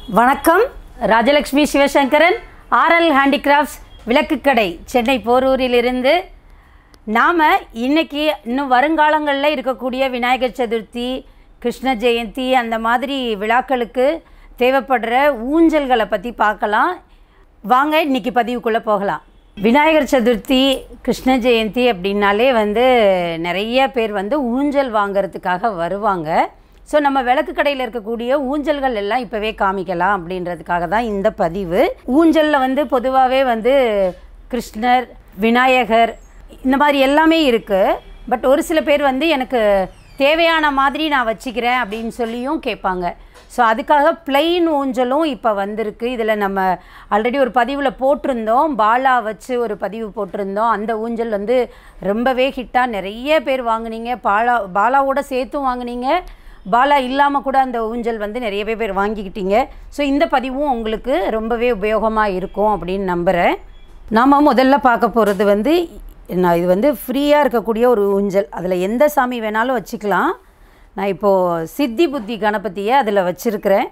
வணக்கம் Rajalakshmi Sivasankaran RL handicrafts விளக்குக்கடை சென்னை போரூரிலிருந்து நாம் இன்னைக்கு இன்னும் வருங்காலங்களில் இருக்கக்கூடிய விநாயகர் சதுர்த்தி கிருஷ்ண ஜெயந்தி அந்த மாதிரி விழாக்களுக்கு தேவைப்படுற ஊஞ்சல்களை பற்றி பார்க்கலாம் வாங்க இன்னைக்கு பதிவுக்குள்ளே போகலாம் விநாயகர் சதுர்த்தி கிருஷ்ண ஜெயந்தி அப்படின்னாலே வந்து நிறைய பேர் வந்து ஊஞ்சல் வாங்குறதுக்காக வருவாங்க ஸோ நம்ம விளக்கு கடையில் இருக்கக்கூடிய ஊஞ்சல்கள் எல்லாம் இப்போவே காமிக்கலாம் அப்படின்றதுக்காக தான் இந்த பதிவு ஊஞ்சலில் வந்து பொதுவாகவே வந்து கிருஷ்ணர் விநாயகர் இந்த மாதிரி எல்லாமே இருக்குது பட் ஒரு சில பேர் வந்து எனக்கு தேவையான மாதிரி நான் வச்சுக்கிறேன் அப்படின்னு சொல்லியும் கேட்பாங்க ஸோ அதுக்காக பிளெயின் ஊஞ்சலும் இப்போ வந்திருக்கு இதில் நம்ம ஆல்ரெடி ஒரு பதிவில் போட்டிருந்தோம் பாலா வச்சு ஒரு பதிவு போட்டிருந்தோம் அந்த ஊஞ்சல் வந்து ரொம்பவே ஹிட்டாக நிறைய பேர் வாங்குனீங்க பாலா பாலாவோட சேர்த்தும் வாங்குனீங்க பாலா இல்லாமல் கூட அந்த ஊஞ்சல் வந்து நிறையவே பேர் வாங்கிக்கிட்டீங்க ஸோ இந்த பதிவும் உங்களுக்கு ரொம்பவே உபயோகமாக இருக்கும் அப்படின்னு நம்புகிறேன் நாம் முதல்ல பார்க்க போகிறது வந்து நான் இது வந்து ஃப்ரீயாக இருக்கக்கூடிய ஒரு ஊஞ்சல் அதில் எந்த சாமி வேணாலும் வச்சுக்கலாம் நான் இப்போது சித்தி புத்தி கணபதியை அதில் வச்சுருக்கிறேன்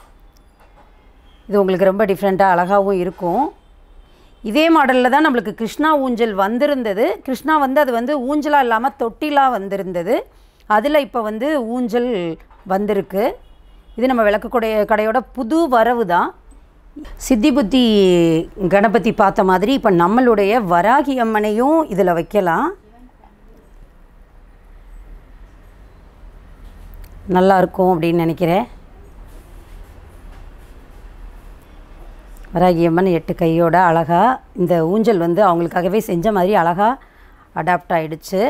இது உங்களுக்கு ரொம்ப டிஃப்ரெண்ட்டாக அழகாகவும் இருக்கும் இதே மாடலில் தான் நம்மளுக்கு கிருஷ்ணா ஊஞ்சல் வந்திருந்தது கிருஷ்ணா வந்து அது வந்து ஊஞ்சலாக இல்லாமல் தொட்டிலாக வந்திருந்தது அதில் இப்போ வந்து ஊஞ்சல் வந்திருக்கு இது நம்ம விளக்குடைய கடையோட புது வரவு தான் சித்தி புத்தி கணபதி பார்த்த மாதிரி இப்போ நம்மளுடைய வராகி அம்மனையும் இதில் வைக்கலாம் நல்லா இருக்கும் அப்படின்னு நினைக்கிறேன் வராகி அம்மன் எட்டு கையோட அழகாக இந்த ஊஞ்சல் வந்து அவங்களுக்காகவே செஞ்ச மாதிரி அழகாக அடாப்ட் ஆயிடுச்சு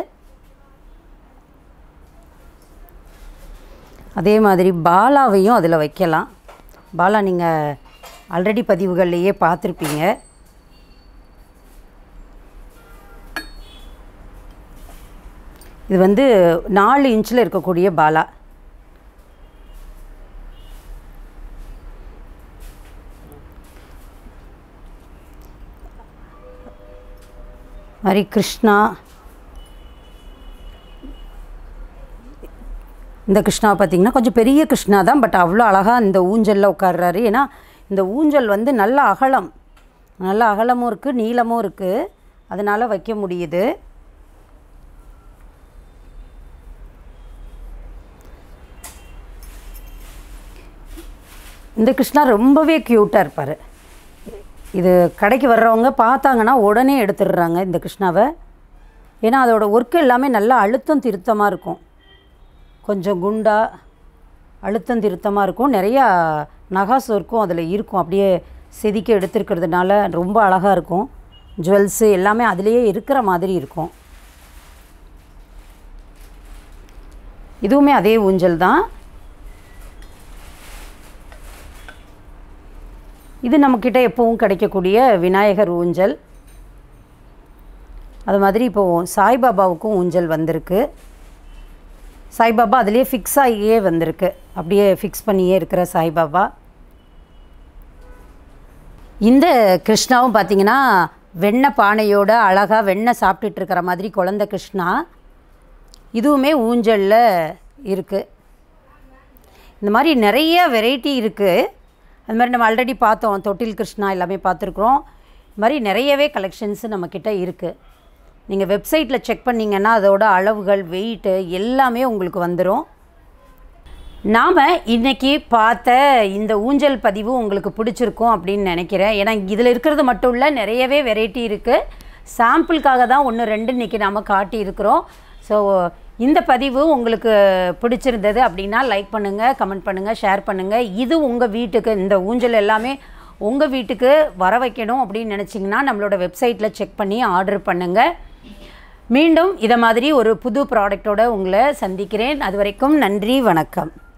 அதே மாதிரி பாலாவையும் அதில் வைக்கலாம் பாலா நீங்கள் ஆல்ரெடி பதிவுகள்லையே பார்த்துருப்பீங்க இது வந்து நாலு இன்ச்சில் இருக்கக்கூடிய பாலா மாதிரி கிருஷ்ணா இந்த கிருஷ்ணா பார்த்திங்கன்னா கொஞ்சம் பெரிய கிருஷ்ணா தான் பட் அவ்வளோ அழகாக இந்த ஊஞ்சலில் உட்கார்றாரு ஏன்னா இந்த ஊஞ்சல் வந்து நல்ல அகலம் நல்ல அகலமும் இருக்குது நீளமும் இருக்குது அதனால் வைக்க முடியுது இந்த கிருஷ்ணா ரொம்பவே க்யூட்டாக இருப்பார் இது கடைக்கு வர்றவங்க பார்த்தாங்கன்னா உடனே எடுத்துடுறாங்க இந்த கிருஷ்ணாவை ஏன்னா அதோட ஒர்க்கு எல்லாமே நல்லா அழுத்தம் திருத்தமாக இருக்கும் கொஞ்சம் குண்டா அழுத்தம் திருத்தமாக இருக்கும் நிறையா நகாஸ் ஒர்க்கும் அதில் இருக்கும் அப்படியே செதுக்கி எடுத்துருக்கிறதுனால ரொம்ப அழகாக இருக்கும் ஜுவல்ஸு எல்லாமே அதுலேயே இருக்கிற மாதிரி இருக்கும் இதுவுமே அதே ஊஞ்சல் தான் இது நம்மக்கிட்ட எப்பவும் கிடைக்கக்கூடிய விநாயகர் ஊஞ்சல் அது மாதிரி இப்போது சாய்பாபாவுக்கும் ஊஞ்சல் வந்திருக்கு சாய்பாபா அதுலேயே ஃபிக்ஸ் ஆகியே வந்திருக்கு அப்படியே ஃபிக்ஸ் பண்ணியே இருக்கிற சாய்பாபா இந்த கிருஷ்ணாவும் பார்த்தீங்கன்னா வெண்ணெய் பானையோட அழகாக வெண்ணெய் சாப்பிட்டுட்டு இருக்கிற மாதிரி குழந்த கிருஷ்ணா இதுவுமே ஊஞ்சலில் இருக்குது இந்த மாதிரி நிறைய வெரைட்டி இருக்குது அது மாதிரி நம்ம ஆல்ரெடி பார்த்தோம் தொட்டில் கிருஷ்ணா எல்லாமே பார்த்துருக்குறோம் இது மாதிரி நிறையவே கலெக்ஷன்ஸு நம்மக்கிட்ட இருக்குது நீங்கள் வெப்சைட்டில் செக் பண்ணிங்கன்னா அதோட அளவுகள் வெயிட்டு எல்லாமே உங்களுக்கு வந்துடும் நாம் இன்றைக்கி பார்த்த இந்த ஊஞ்சல் பதிவு உங்களுக்கு பிடிச்சிருக்கும் அப்படின்னு நினைக்கிறேன் ஏன்னா இதில் இருக்கிறது மட்டும் இல்லை நிறையவே வெரைட்டி இருக்குது சாம்பிளுக்காக தான் ஒன்று ரெண்டு இன்றைக்கி நாம் காட்டியிருக்கிறோம் ஸோ இந்த பதிவு உங்களுக்கு பிடிச்சிருந்தது அப்படின்னா லைக் பண்ணுங்கள் கமெண்ட் பண்ணுங்கள் ஷேர் பண்ணுங்கள் இது உங்கள் வீட்டுக்கு இந்த ஊஞ்சல் எல்லாமே உங்கள் வீட்டுக்கு வர வைக்கணும் அப்படின்னு நினச்சிங்கன்னா நம்மளோட வெப்சைட்டில் செக் பண்ணி ஆர்டர் பண்ணுங்கள் மீண்டும் இதை மாதிரி ஒரு புது ப்ராடக்டோட உங்களை சந்திக்கிறேன் அது வரைக்கும் நன்றி வணக்கம்